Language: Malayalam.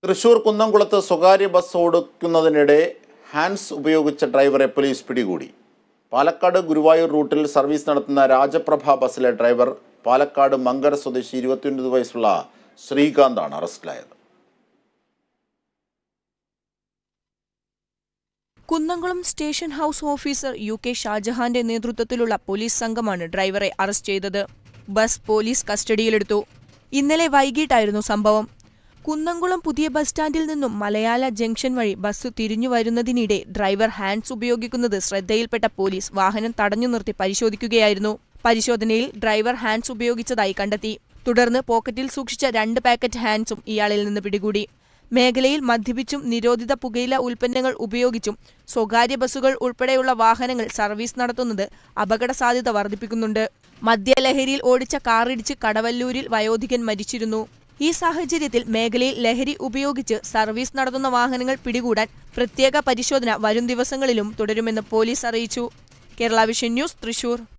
തൃശൂർ കുന്നംകുളത്ത് സ്വകാര്യ ബസ് ഓടിക്കുന്നതിനിടെ ഹാൻഡ്സ് ഉപയോഗിച്ച ഡ്രൈവറെ പോലീസ് പിടികൂടി പാലക്കാട് ഗുരുവായൂർ റൂട്ടിൽ സർവീസ് നടത്തുന്ന രാജപ്രഭ ബസ്സിലെ ഡ്രൈവർ പാലക്കാട് മങ്കര സ്വദേശി ഇരുപത്തിയൊൻപത് വയസ്സുള്ള ശ്രീകാന്താണ് അറസ്റ്റിലായത് Kunnamkulam station house officer U K ഷാജഹാന്റെ നേതൃത്വത്തിലുള്ള പോലീസ് സംഘമാണ് ഡ്രൈവറെ അറസ്റ്റ് ചെയ്തത് ബസ് പോലീസ് കസ്റ്റഡിയിലെടുത്തു ഇന്നലെ വൈകിട്ടായിരുന്നു സംഭവം കുന്നംകുളം പുതിയ ബസ് സ്റ്റാൻഡിൽ നിന്നും മലയാള ജംഗ്ഷൻ വഴി ബസ് തിരിഞ്ഞു വരുന്നതിനിടെ ഡ്രൈവർ ഹാൻഡ്സ് ഉപയോഗിക്കുന്നത് ശ്രദ്ധയിൽപ്പെട്ട പോലീസ് വാഹനം തടഞ്ഞു നിർത്തി പരിശോധിക്കുകയായിരുന്നു പരിശോധനയിൽ ഡ്രൈവർ ഹാൻഡ്സ് ഉപയോഗിച്ചതായി കണ്ടെത്തി തുടർന്ന് പോക്കറ്റിൽ സൂക്ഷിച്ച രണ്ട് പാക്കറ്റ് ഹാൻഡ്സും ഇയാളിൽ നിന്ന് പിടികൂടി മേഖലയിൽ മദ്യപിച്ചും നിരോധിത പുകയില ഉൽപ്പന്നങ്ങൾ ഉപയോഗിച്ചും സ്വകാര്യ ബസ്സുകൾ ഉൾപ്പെടെയുള്ള വാഹനങ്ങൾ സർവീസ് നടത്തുന്നത് അപകട സാധ്യത വർദ്ധിപ്പിക്കുന്നുണ്ട് മദ്യലഹരിയിൽ ഓടിച്ച കാറിടിച്ച് കടവല്ലൂരിൽ വയോധികൻ മരിച്ചിരുന്നു ഈ സാഹചര്യത്തിൽ മേഖലയിൽ ലഹരി ഉപയോഗിച്ച് സർവീസ് നടത്തുന്ന വാഹനങ്ങൾ പിടികൂടാൻ പ്രത്യേക പരിശോധന വരും ദിവസങ്ങളിലും തുടരുമെന്ന് പോലീസ് അറിയിച്ചു കേരള വിഷൻ ന്യൂസ് തൃശൂർ